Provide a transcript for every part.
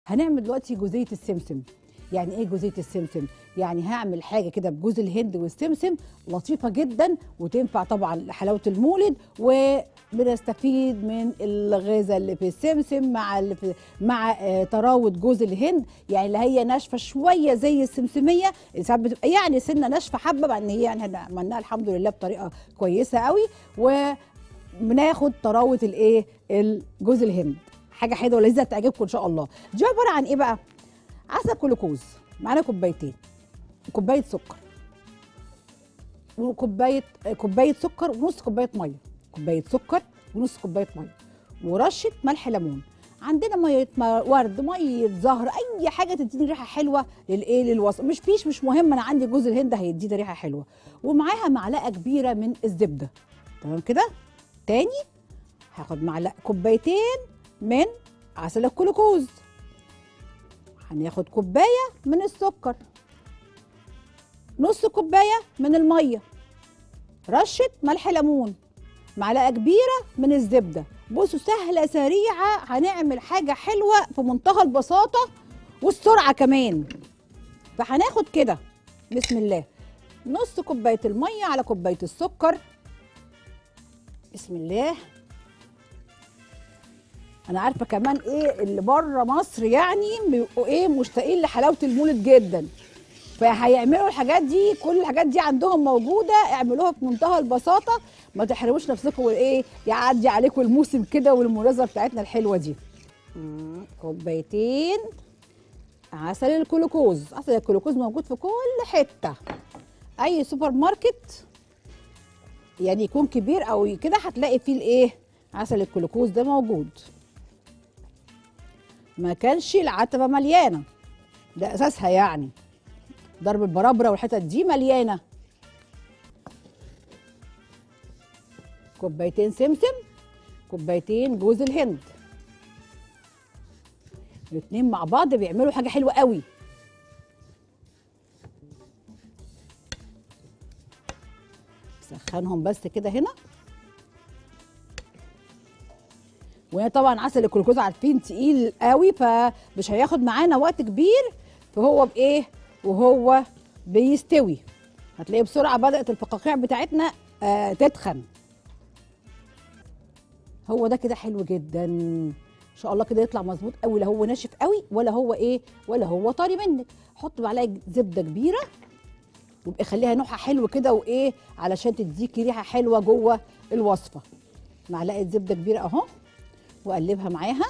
هنعمل دلوقتي جوزيه السمسم يعني ايه جوزيه السمسم يعني هعمل حاجه كده بجوز الهند والسمسم لطيفه جدا وتنفع طبعا لحلاوه المولد وبنستفيد من الغذاء اللي في السمسم مع اللي في مع آه، طراوه جوز الهند يعني اللي هي ناشفه شويه زي السمسميه ساعات بتبقى يعني سنه ناشفه حبه مع ان هي يعني إحنا عملناها الحمد لله بطريقه كويسه قوي وبناخد طراوه الايه الجوز الهند حاجه حلوه لذيذه تعجبكم ان شاء الله دي عباره عن ايه بقى عسل جلوكوز معانا كوبايتين كوبايه سكر وكوبايه كوبايه سكر ونص كوبايه ميه كوبايه سكر ونص كوبايه ميه ورشه ملح ليمون عندنا ميه م- ورد ميه زهر اي حاجه تديني ريحه حلوه للايه للوصف مش فيش مش مهم انا عندي جوز الهند هيديني ريحه حلوه ومعاها معلقه كبيره من الزبده تمام كده تاني هاخد معلقه كوبايتين من عسل الجلوكوز هناخد كوبايه من السكر نص كوبايه من الميه رشه ملح ليمون معلقه كبيره من الزبده بصوا سهله سريعه هنعمل حاجه حلوه في منتهى البساطه والسرعه كمان فهناخد كده بسم الله نص كوبايه الميه على كوبايه السكر بسم الله انا عارفه كمان ايه اللي بره مصر يعني بيبقوا ايه مشتاقين لحلاوه المولد جدا فهيعملوا الحاجات دي كل الحاجات دي عندهم موجوده اعملوها بمنتهى البساطه ما تحرموش نفسكم وايه يعدي عليكم الموسم كده والمناسبه بتاعتنا الحلوه دي مم، كوبايتين عسل الجلوكوز عسل الجلوكوز موجود في كل حته اي سوبر ماركت يعني يكون كبير او كده هتلاقي فيه الايه عسل الجلوكوز ده موجود ما كانش العتبه مليانه ده اساسها يعني ضرب البرابره والحتت دي مليانه كوبايتين سمسم كوبايتين جوز الهند الاتنين مع بعض بيعملوا حاجه حلوه قوي سخنهم بس كده هنا وهنا طبعا عسل الجلوكوز عارفين تقيل قوي فمش هياخد معانا وقت كبير فهو بايه وهو بيستوي هتلاقيه بسرعه بدات الفقاقيع بتاعتنا آه تتخن هو ده كده حلو جدا ان شاء الله كده يطلع مظبوط قوي لا هو ناشف قوي ولا هو ايه ولا هو طري منك حط معلقه زبده كبيره وابقى خليها نوعها حلو كده وايه علشان تديكي ريحه حلوه جوه الوصفه معلقه زبده كبيره اهو واقلبها معاها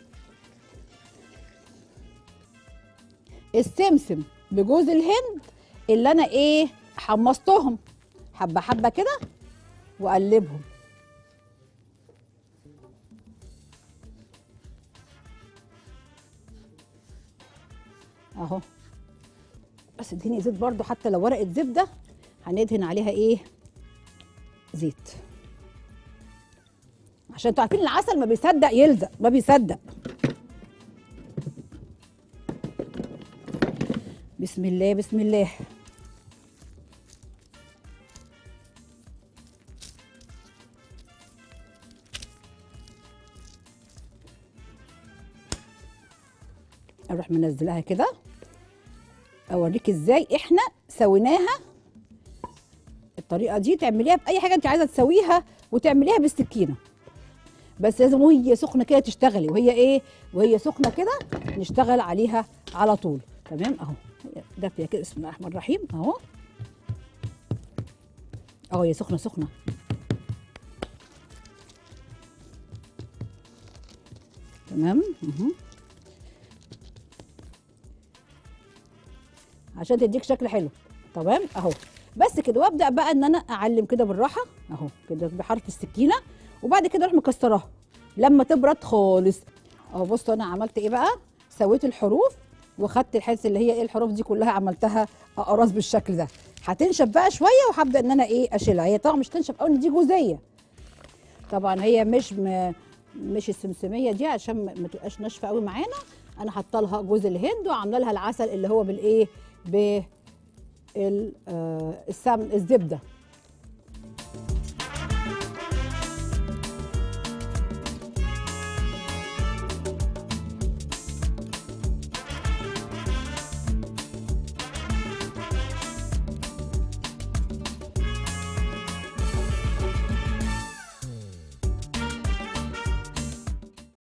السمسم بجوز الهند اللي انا ايه حمصتهم حبه حبه كده واقلبهم اهو بس ادهني زيت برضو حتى لو ورقه زبده هندهن عليها ايه زيت عشان انتوا عارفين العسل ما بيصدق يلزق ما بيصدق بسم الله بسم الله اروح منزلها كده اوريك ازاي احنا سويناها الطريقه دي تعمليها باي حاجه انت عايزه تسويها وتعمليها بالسكينه بس لازم وهي سخنه كده تشتغلي وهي ايه وهي سخنه كده نشتغل عليها على طول تمام اهو هي دافيه كده بسم الله الرحمن الرحيم اهو اهو هي سخنه سخنه تمام اهو عشان تديك شكل حلو تمام اهو بس كده وابدا بقى ان انا اعلم كده بالراحه اهو كده بحرف السكينه وبعد كده اروح مكسراها لما تبرد خالص اهو بصوا انا عملت ايه بقى سويت الحروف وخدت الحس اللي هي ايه الحروف دي كلها عملتها اقراص بالشكل ده هتنشف بقى شويه وهبدا ان انا ايه اشيلها هي طبعا مش تنشف قوي إن دي جوزيه طبعا هي مش م... مش السمسميه دي عشان ما ما تبقاش ناشفه قوي معانا انا حاطه لها جوز الهند وعامله لها العسل اللي هو بالايه ب ال- آه، السمن الزبده